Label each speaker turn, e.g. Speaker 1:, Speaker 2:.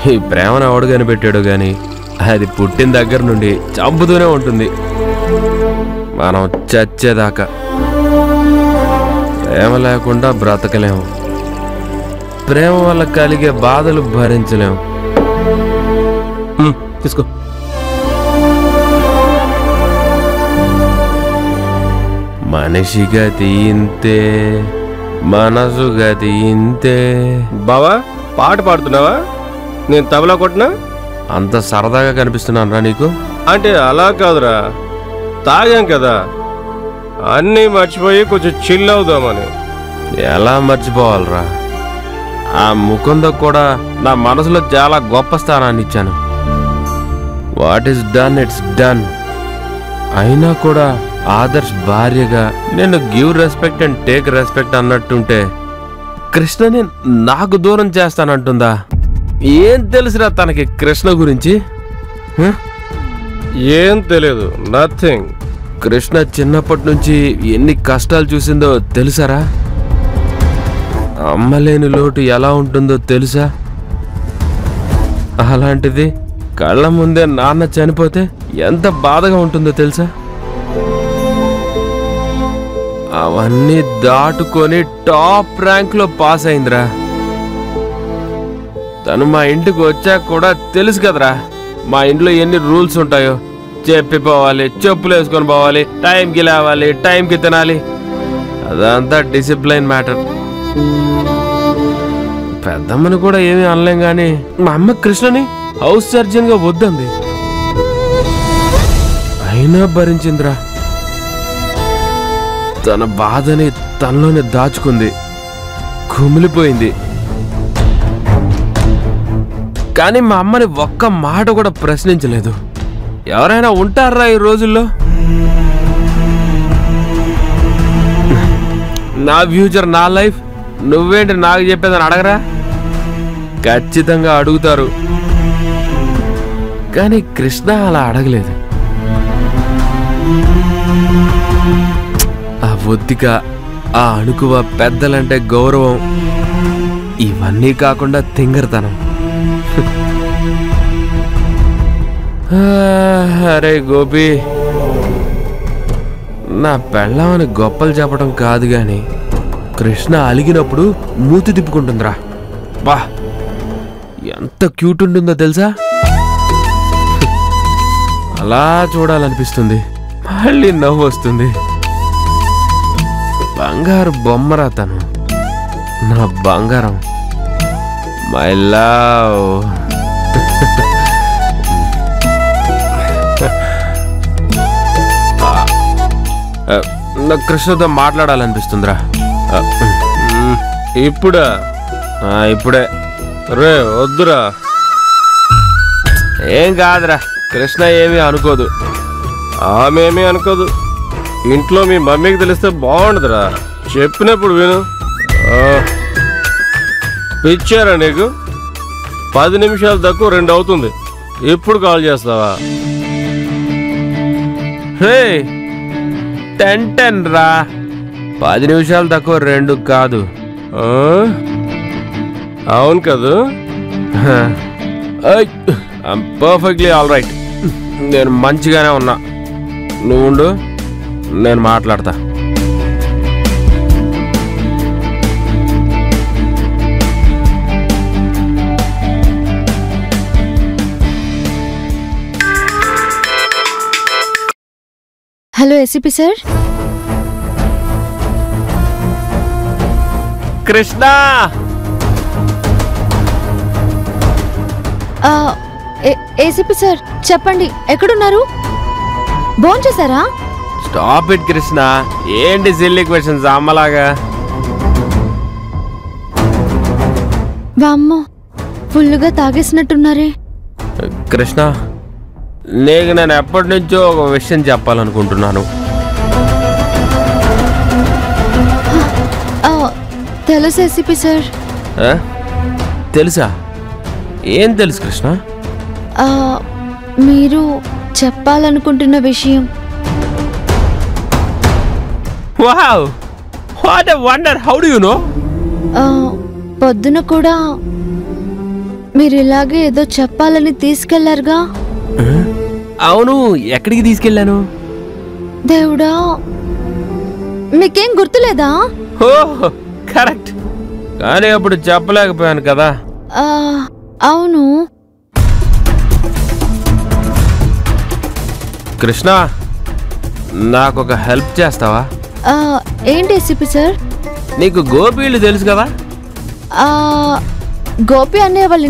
Speaker 1: ఈ ప్రేమను ఎవడు కనిపెట్టాడు గాని అది పుట్టిన దగ్గర నుండి చంపుతూనే ఉంటుంది మనం చచ్చేదాకా ప్రేమ లేకుండా బ్రతకలేము ప్రేమ వల్ల కలిగే బాధలు భరించలేము హ్మ్, తీసుకో మనిషి గతి ఇంతే మనసు గతి ఇంతే
Speaker 2: బావా పాట పాడుతున్నావా నేను తబలా కొట్టినా
Speaker 1: అంత సరదాగా కనిపిస్తున్నాను నీకు
Speaker 2: అంటే అలా కాదురా తాగాం కదా అన్నీ మర్చిపోయి కొంచెం చిల్ అవుదామని
Speaker 1: ఎలా మర్చిపోవాలరా ఆ ముకుంద కూడా నా మనసులో చాలా గొప్ప స్థానాన్ని ఇచ్చాను what is done it's done అయినా కూడా ఆదర్శ్ భార్యగా నేను give respect and take respect అన్నట్టుంటే కృష్ణని నాకు దూరం చేస్తానంటుందా ఏం తెలుసురా తనకి కృష్ణ గురించి హ?
Speaker 2: ఏం తెలియదు నథింగ్
Speaker 1: కృష్ణ చిన్నప్పటి నుంచి ఎన్ని కష్టాలు చూసిందో తెలుసారా అమ్మలేని లోటు ఎలా ఉంటుందో తెలుసా అలాంటిది కళ్ళ ముందే నాన్న చనిపోతే ఎంత బాధగా ఉంటుందో తెలుసా అవన్నీ దాటుకొని టాప్ ర్యాంక్లో పాస్ అయిందిరా తను మా ఇంటికి వచ్చాక కూడా తెలుసు కదరా మా ఇంట్లో ఎన్ని రూల్స్ ఉంటాయో చెప్పి పోవాలి చెప్పులు వేసుకొని పోవాలి టైంకి లేవాలి టైంకి తినాలి అదంతా డిసిప్లైన్ మ్యాటర్ పెద్దమ్మని కూడా ఏమీ అనలేం కానీ మా అమ్మ కృష్ణని హౌస్ సర్జన్ గా వద్దంది అయినా భరించిందిరా తన బాధని తనలోనే దాచుకుంది కుమిలిపోయింది కానీ మా అమ్మని ఒక్క మాట కూడా ప్రశ్నించలేదు ఎవరైనా ఉంటారా ఈ రోజుల్లో నా ఫ్యూచర్ నా లైఫ్ నువ్వేంటి నాకు చెప్పేదని అడగరా ఖచ్చితంగా అడుగుతారు కానీ కృష్ణ అలా అడగలేదు ఆ ఒత్తిక ఆ అణుకువ పెద్దలంటే గౌరవం ఇవన్నీ కాకుండా తింగరతనం ఆ, అరే గోపి నా పెళ్ళమని గొప్పలు చెప్పడం కాదు గాని కృష్ణ అలిగినప్పుడు మూతి తిప్పుకుంటుందిరా బా ఎంత క్యూట్ ఉంటుందో తెలుసా అలా చూడాలనిపిస్తుంది మళ్ళీ నవ్వు వస్తుంది బంగారు బొమ్మరా తను నా బంగారం మై లవ్ ఆ, నాకు కృష్ణతో మాట్లాడాలనిపిస్తుందిరా ఆ,
Speaker 2: మ్, ఇప్పుడా
Speaker 1: ఆ, ఇప్పుడే
Speaker 2: రే వద్దురా
Speaker 1: ఏం కాదురా కృష్ణ ఏమీ అనుకోదు
Speaker 2: ఆమెమీ అనుకోదు ఇంట్లో మీ మమ్మీకి తెలిస్తే బాగుండదురా చెప్పినప్పుడు విను ఆ, పిచ్చారా నీకు పది నిమిషాలు తక్కువ రెండు అవుతుంది ఇప్పుడు కాల్ చేస్తావా
Speaker 1: హే టెన్ టెన్ రా పది నిమిషాలు తక్కువ రెండు కాదు
Speaker 2: ఆ? అవును కదూ
Speaker 1: పర్ఫెక్ట్లీ ఆల్ రైట్ నేను మంచిగానే ఉన్నా నువ్వు ఉండు నేను మాట్లాడతా
Speaker 3: hello SP sir
Speaker 1: Krishna
Speaker 3: ACP sir చెప్పండి ఎక్కడున్నారు భోంచేశారా
Speaker 1: స్టాప్ ఇట్ కృష్ణ ఏంటి సిల్లీ క్వశ్చన్స్ అమ్మలాగా
Speaker 3: వామ్మో ఫుల్లుగా తాగేసినట్టున్నారే
Speaker 1: కృష్ణ నీకు నేను ఎప్పటి నుంచో ఒక విషయం చెప్పాలనుకుంటున్నాను
Speaker 3: ఆ, తెలుసు ఎస్పీ సార్
Speaker 1: ఆ? తెలుసా ఏం తెలుసు కృష్ణ
Speaker 3: ఆ, మీరు చెప్పాలనుకుంటున్న విషయం
Speaker 1: wow what a wonder how do you know
Speaker 3: ఆ, పొద్దున కూడా మీరు ఇలాగే ఏదో చెప్పాలని తీసుకెళ్లారుగా
Speaker 1: అవును ఎక్కడికి తీసుకెళ్ళాను
Speaker 3: దేవుడా మీకేం గుర్తులేదా
Speaker 1: ఓ కరెక్ట్ కానీ అప్పుడు చెప్పలేకపోయాను కదా
Speaker 3: ఆ, అవును
Speaker 1: కృష్ణ నాకు ఒక హెల్ప్ చేస్తావా
Speaker 3: ఆ, ఏంటి ఏసీపీ సార్
Speaker 1: నీకు గోపీళ్ళు తెలుసు కదా
Speaker 3: ఆ, గోపి అనే వాళ్ళ